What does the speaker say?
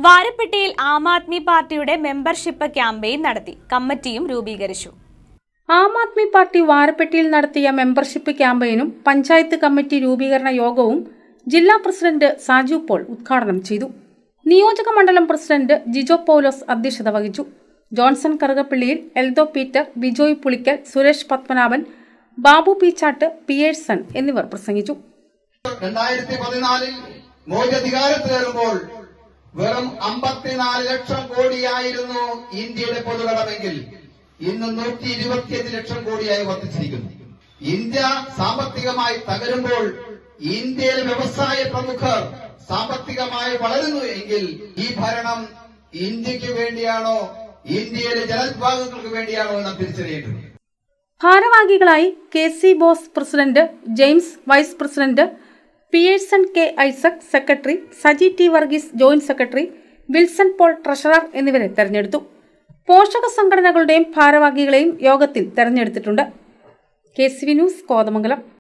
വാരപ്പെട്ടിയിൽ ആം ആദ്മി പാർട്ടിയുടെ membership campaign നടത്തി കമ്മിറ്റിയും രൂപീകരിച്ചു ആം ആദ്മി പാർട്ടി വാരപ്പെട്ടിയിൽ നടത്തിയ മെമ്പർഷിപ്പ് ക്യാമ്പയിനും പഞ്ചായത്ത് കമ്മിറ്റി രൂപീകരണ യോഗവും ജില്ലാ പ്രസിഡന്റ് സാജു പോൾ ഉദ്ഘാടനം ചെയ്തു നിയോജക മണ്ഡലം പ്രസിഡന്റ് ജിജോ പൗലോസ് അധ്യക്ഷത വഹിച്ചു ജോൺസൺ കറുകപ്പള്ളിയിൽ എൽദോ പീറ്റർ ബിജോയ് പുളിക്കൽ സുരേഷ് പത്മനാഭൻ ബാബു പീച്ചാട്ട് പിയേഴ്സൺ എന്നിവർ പ്രസംഗിച്ചു രണ്ടായിരത്തി പതിനാലിൽ മോദി അധികാരത്തിലേറുമ്പോൾ വെറും അമ്പത്തിനാല് ലക്ഷം കോടിയായിരുന്നു ഇന്ത്യയുടെ പൊതുകടമെങ്കിൽ ഇന്ന് നൂറ്റി ഇരുപത്തിയഞ്ച് ലക്ഷം കോടിയായി വർദ്ധിച്ചിരിക്കുന്നു ഇന്ത്യ സാമ്പത്തികമായി തകരുമ്പോൾ ഇന്ത്യയിലെ വ്യവസായ പ്രമുഖർ സാമ്പത്തികമായി വളരുന്നു എങ്കിൽ ഈ ഭരണം ഇന്ത്യക്ക് വേണ്ടിയാണോ ഇന്ത്യയിലെ ജനവിഭാഗങ്ങൾക്ക് വേണ്ടിയാണോ എന്ന് നാം തിരിച്ചറിയേണ്ടത് ഭാരവാഹികളായി K C Bose president James vice president Pearson K Isaac secretary Saji T Varghese joint secretary Wilson Paul treasurer എന്നിവരെ തെരഞ്ഞെടുത്തു പോഷക സംഘടനകളുടെയും ഭാരവാഹികളെയും യോഗത്തിൽ തെരഞ്ഞെടുത്തിട്ടുണ്ട് K C V news Kothamangalam